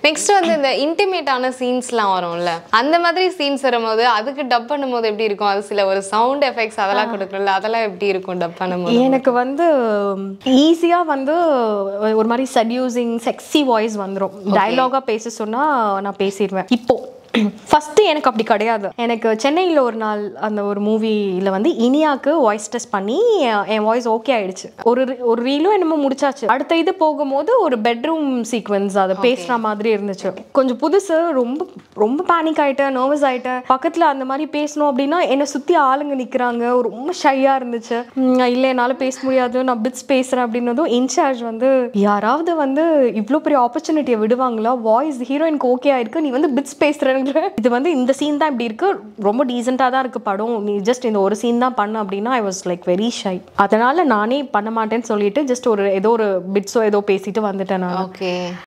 next வந்து இந்த இன்டிமேட்டான சீன்ஸ்லாம் வரும்ல அந்த மாதிரி சீன்ஸ் வரும்போது அதுக்கு டப் பண்ணும்போது எப்படி இருக்கும் அது சில ஒரு சவுண்ட் எஃபெக்ட்ஸ் அதெல்லாம் கொடுக்கணும்ல அதெல்லாம் எப்படி இருக்கும் டப் பண்ணும்போது எனக்கு வந்து ஈஸியாக வந்து ஒரு மாதிரி சட்யூசிங் செக்ஸி வாய்ஸ் வந்துடும் டயலாகாக பேச சொன்னால் நான் பேசிடுவேன் இப்போ ஃபஸ்ட்டு எனக்கு அப்படி கிடையாது எனக்கு சென்னையில் ஒரு நாள் அந்த ஒரு மூவியில் வந்து இனியாக்கு வாய்ஸ் டெஸ்ட் பண்ணி என் என் வாய்ஸ் ஓகே ஆயிடுச்சு ஒரு re- ஒரு ரீலும் என்னமோ முடிச்சாச்சு அடுத்த இது போகும்போது ஒரு பெட்ரூம் சீக்வன்ஸ் அதை பேசுகிற மாதிரி இருந்துச்சு கொஞ்சம் புதுசு ரொம்ப ரொம்ப பேனிக் ஆயிட்டேன் நர்வஸ் ஆயிட்டேன் பக்கத்தில் அந்த மாதிரி பேசணும் அப்படின்னா என்னை சுற்றி ஆளுங்க நிற்கிறாங்க ரொம்ப ஷையாக இருந்துச்சு உம், இல்லை என்னால் பேச முடியாது நான் பிட்ஸ் பேசுகிறேன் அப்படின்னதும் இன்சார்ஜ் வந்து யாராவது வந்து இவ்வளோ பெரிய ஆப்பர்ச்சுனிட்டியை விடுவாங்களா வாய்ஸ் ஹீரோயினுக்கு ஓகே ஆயிருக்கு நீ வந்து பிட்ஸ் பேசுகிறேங்கிற இது வந்து இந்த சீன் தான் இப்படி இருக்கு ரொம்ப டீசெண்டாக தான் இருக்கு படம் நீ ஜஸ்ட் இந்த ஒரு சீன் தான் பண்ண அப்படின்னா I was like very shy அதனால நானே பண்ண மாட்டேன்னு சொல்லிட்டு ஜஸ்ட் ஒரு ஏதோ ஒரு பிட்ஸோ ஏதோ பேசிட்டு வந்துட்டேன் நான் ஓகே